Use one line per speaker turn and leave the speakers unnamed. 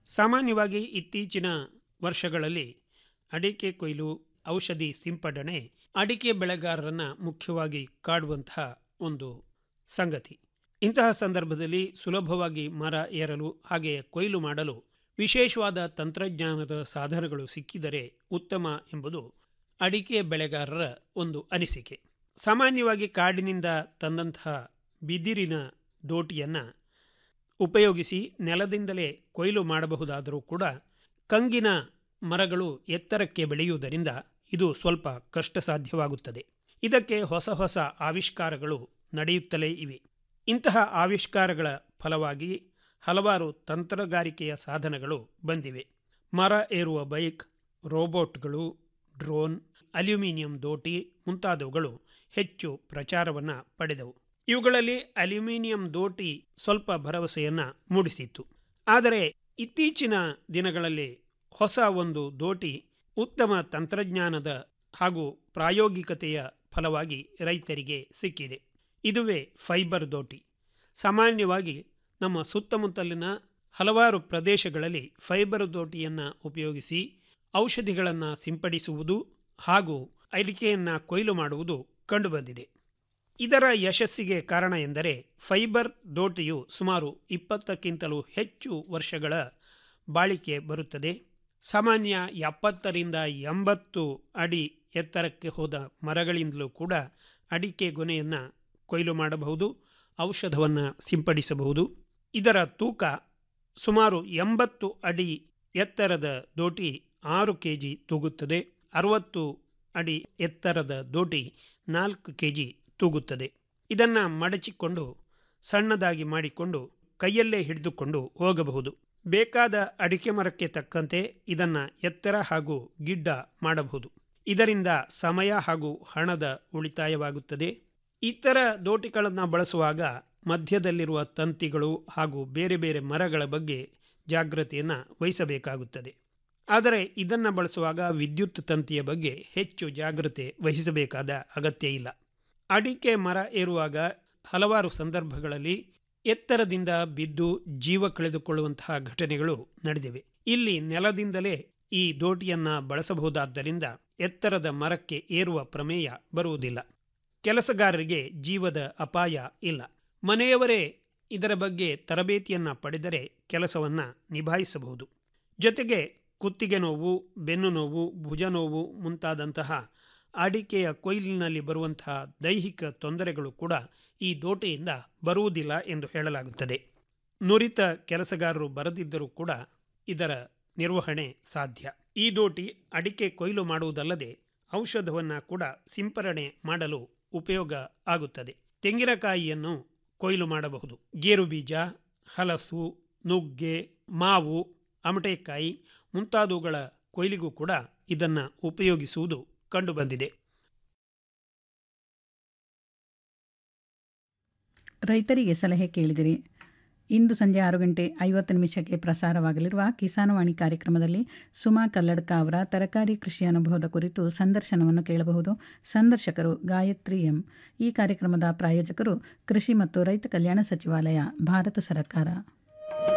ಸಾಮಾನ್ಯವಾಗಿ ಇತ್ತೀಚಿನ ವರ್ಷಗಳಲ್ಲಿ ಅಡಿಕೆ ಕೊಯ್ಲು ಔಷಧಿ ಸಿಂಪಡಣೆ ಅಡಿಕೆ ಬೆಳೆಗಾರರನ್ನು ಮುಖ್ಯವಾಗಿ ಕಾಡುವಂತಹ ಒಂದು ಸಂಗತಿ ಇಂತಹ ಸಂದರ್ಭದಲ್ಲಿ ಸುಲಭವಾಗಿ ಮರ ಏರಲು ಹಾಗೆ ಕೊಯ್ಲು ಮಾಡಲು ವಿಶೇಷವಾದ ತಂತ್ರಜ್ಞಾನದ ಸಾಧನಗಳು ಸಿಕ್ಕಿದರೆ ಉತ್ತಮ ಎಂಬುದು ಅಡಿಕೆ ಬೆಳೆಗಾರರ ಒಂದು ಅನಿಸಿಕೆ ಸಾಮಾನ್ಯವಾಗಿ ಕಾಡಿನಿಂದ ತಂದಂತಹ ಬಿದಿರಿನ ದೋಟಿಯನ್ನು ಉಪಯೋಗಿಸಿ ನೆಲದಿಂದಲೇ ಕೊಯ್ಲು ಮಾಡಬಹುದಾದರೂ ಕೂಡ ಕಂಗಿನ ಮರಗಳು ಎತ್ತರಕ್ಕೆ ಬೆಳೆಯುವುದರಿಂದ ಇದು ಸ್ವಲ್ಪ ಕಷ್ಟ ಸಾಧ್ಯವಾಗುತ್ತದೆ ಇದಕ್ಕೆ ಹೊಸ ಹೊಸ ಆವಿಷ್ಕಾರಗಳು ನಡೆಯುತ್ತಲೇ ಇವೆ ಇಂತಹ ಆವಿಷ್ಕಾರಗಳ ಫಲವಾಗಿ ಹಲವಾರು ತಂತ್ರಗಾರಿಕೆಯ ಸಾಧನಗಳು ಬಂದಿವೆ ಮರ ಏರುವ ಬೈಕ್ ರೋಬೋಟ್ಗಳು ಡ್ರೋನ್ ಅಲ್ಯೂಮಿನಿಯಂ ದೋಟಿ ಮುಂತಾದವುಗಳು ಹೆಚ್ಚು ಪ್ರಚಾರವನ್ನು ಪಡೆದವು ಇವುಗಳಲ್ಲಿ ಅಲ್ಯೂಮಿನಿಯಂ ದೋಟಿ ಸ್ವಲ್ಪ ಭರವಸೆಯನ್ನು ಮೂಡಿಸಿತ್ತು ಆದರೆ ಇತ್ತೀಚಿನ ದಿನಗಳಲ್ಲಿ ಹೊಸ ಒಂದು ದೋಟಿ ಉತ್ತಮ ತಂತ್ರಜ್ಞಾನದ ಹಾಗೂ ಪ್ರಾಯೋಗಿಕತೆಯ ಫಲವಾಗಿ ರೈತರಿಗೆ ಸಿಕ್ಕಿದೆ ಇದುವೇ ಫೈಬರ್ ದೋಟಿ ಸಾಮಾನ್ಯವಾಗಿ ನಮ್ಮ ಸುತ್ತಮುತ್ತಲಿನ ಹಲವಾರು ಪ್ರದೇಶಗಳಲ್ಲಿ ಫೈಬರ್ ದೋಟಿಯನ್ನು ಉಪಯೋಗಿಸಿ ಔಷಧಿಗಳನ್ನು ಸಿಂಪಡಿಸುವುದು ಹಾಗೂ ಅಡಿಕೆಯನ್ನು ಕೊಯ್ಲು ಮಾಡುವುದು ಕಂಡುಬಂದಿದೆ ಇದರ ಯಶಸ್ಸಿಗೆ ಕಾರಣ ಎಂದರೆ ಫೈಬರ್ ದೋಟಿಯು ಸುಮಾರು ಇಪ್ಪತ್ತಕ್ಕಿಂತಲೂ ಹೆಚ್ಚು ವರ್ಷಗಳ ಬಾಳಿಕೆ ಬರುತ್ತದೆ ಸಾಮಾನ್ಯ ಎಪ್ಪತ್ತರಿಂದ ಎಂಬತ್ತು ಅಡಿ ಎತ್ತರಕ್ಕೆ ಹೋದ ಮರಗಳಿಂದಲೂ ಕೂಡ ಅಡಿಕೆ ಗೊನೆಯನ್ನು ಕೊಯ್ಲು ಮಾಡಬಹುದು ಔಷಧವನ್ನು ಸಿಂಪಡಿಸಬಹುದು ಇದರ ತೂಕ ಸುಮಾರು ಎಂಬತ್ತು ಅಡಿ ಎತ್ತರದ ದೋಟಿ ಆರು ಕೆ ಜಿ ತೂಗುತ್ತದೆ ಅರವತ್ತು ಅಡಿ ಎತ್ತರದ ದೋಟಿ ನಾಲ್ಕು ಕೆ ಜಿ ತೂಗುತ್ತದೆ ಇದನ್ನು ಮಡಚಿಕೊಂಡು ಸಣ್ಣದಾಗಿ ಮಾಡಿಕೊಂಡು ಕೈಯಲ್ಲೇ ಹಿಡಿದುಕೊಂಡು ಹೋಗಬಹುದು ಬೇಕಾದ ಅಡಿಕೆ ಮರಕ್ಕೆ ತಕ್ಕಂತೆ ಇದನ್ನು ಎತ್ತರ ಹಾಗೂ ಗಿಡ್ಡ ಮಾಡಬಹುದು ಇದರಿಂದ ಸಮಯ ಹಾಗೂ ಹಣದ ಉಳಿತಾಯವಾಗುತ್ತದೆ ಇತರ ದೋಟಿಗಳನ್ನು ಬಳಸುವಾಗ ಮಧ್ಯದಲ್ಲಿರುವ ತಂತಿಗಳು ಹಾಗೂ ಬೇರೆ ಬೇರೆ ಮರಗಳ ಬಗ್ಗೆ ಜಾಗ್ರತೆಯನ್ನು ವಹಿಸಬೇಕಾಗುತ್ತದೆ ಆದರೆ ಇದನ್ನು ಬಳಸುವಾಗ ವಿದ್ಯುತ್ ತಂತಿಯ ಬಗ್ಗೆ ಹೆಚ್ಚು ಜಾಗ್ರತೆ ವಹಿಸಬೇಕಾದ ಅಗತ್ಯ ಇಲ್ಲ ಅಡಿಕೆ ಮರ ಏರುವಾಗ ಹಲವಾರು ಸಂದರ್ಭಗಳಲ್ಲಿ ಎತ್ತರದಿಂದ ಬಿದ್ದು ಜೀವ ಕಳೆದುಕೊಳ್ಳುವಂತಹ ಘಟನೆಗಳು ನಡೆದಿವೆ ಇಲ್ಲಿ ನೆಲದಿಂದಲೇ ಈ ದೋಟಿಯನ್ನು ಬಳಸಬಹುದಾದ್ದರಿಂದ ಎತ್ತರದ ಮರಕ್ಕೆ ಏರುವ ಪ್ರಮೇಯ ಬರುವುದಿಲ್ಲ ಕೆಲಸಗಾರರಿಗೆ ಜೀವದ ಅಪಾಯ ಇಲ್ಲ ಮನೆಯವರೇ ಇದರ ಬಗ್ಗೆ ತರಬೇತಿಯನ್ನು ಪಡೆದರೆ ಕೆಲಸವನ್ನು ನಿಭಾಯಿಸಬಹುದು ಜೊತೆಗೆ ಕುತ್ತಿಗೆ ನೋವು ಬೆನ್ನು ನೋವು ಭುಜ ನೋವು ಮುಂತಾದಂತಹ ಅಡಿಕೆಯ ಕೊಯ್ಲಿನಲ್ಲಿ ಬರುವಂತಹ ದೈಹಿಕ ತೊಂದರೆಗಳು ಕೂಡ ಈ ದೋಟೆಯಿಂದ ಬರುವುದಿಲ್ಲ ಎಂದು ಹೇಳಲಾಗುತ್ತದೆ ನುರಿತ ಕೆಲಸಗಾರರು ಬರದಿದ್ದರೂ ಕೂಡ ಇದರ ನಿರ್ವಹಣೆ ಸಾಧ್ಯ ಈ ದೋಟಿ ಅಡಿಕೆ ಕೊಯ್ಲು ಮಾಡುವುದಲ್ಲದೆ ಔಷಧವನ್ನು ಕೂಡ ಸಿಂಪರಣೆ ಮಾಡಲು ಉಪಯೋಗ ಆಗುತ್ತದೆ ತೆಂಗಿನಕಾಯಿಯನ್ನು ಕೊಯ್ಲು ಮಾಡಬಹುದು ಗೇರು ಬೀಜ ಹಲಸು ನುಗ್ಗೆ ಮಾವು ಅಮಟೆಕಾಯಿ ಮುಂತಾದವುಗಳ ಕೊಯ್ಲಿಗೂ ಕೂಡ ಇದನ್ನು ಉಪಯೋಗಿಸುವುದು ಕಂಡುಬಂದಿದೆ
ರೈತರಿಗೆ ಸಲಹೆ ಕೇಳಿದಿರಿ ಇಂದು ಸಂಜೆ ಆರು ಗಂಟೆ ಐವತ್ತು ನಿಮಿಷಕ್ಕೆ ಪ್ರಸಾರವಾಗಲಿರುವ ಕಿಸಾನವಾಣಿ ಕಾರ್ಯಕ್ರಮದಲ್ಲಿ ಸುಮಾ ಕಲ್ಲಡ್ಕ ಅವರ ತರಕಾರಿ ಕೃಷಿ ಅನುಭವದ ಕುರಿತು ಸಂದರ್ಶನವನ್ನು ಕೇಳಬಹುದು ಸಂದರ್ಶಕರು ಗಾಯತ್ರಿ ಎಂ ಈ ಕಾರ್ಯಕ್ರಮದ ಪ್ರಾಯೋಜಕರು ಕೃಷಿ ಮತ್ತು ರೈತ ಕಲ್ಯಾಣ ಸಚಿವಾಲಯ ಭಾರತ ಸರ್ಕಾರ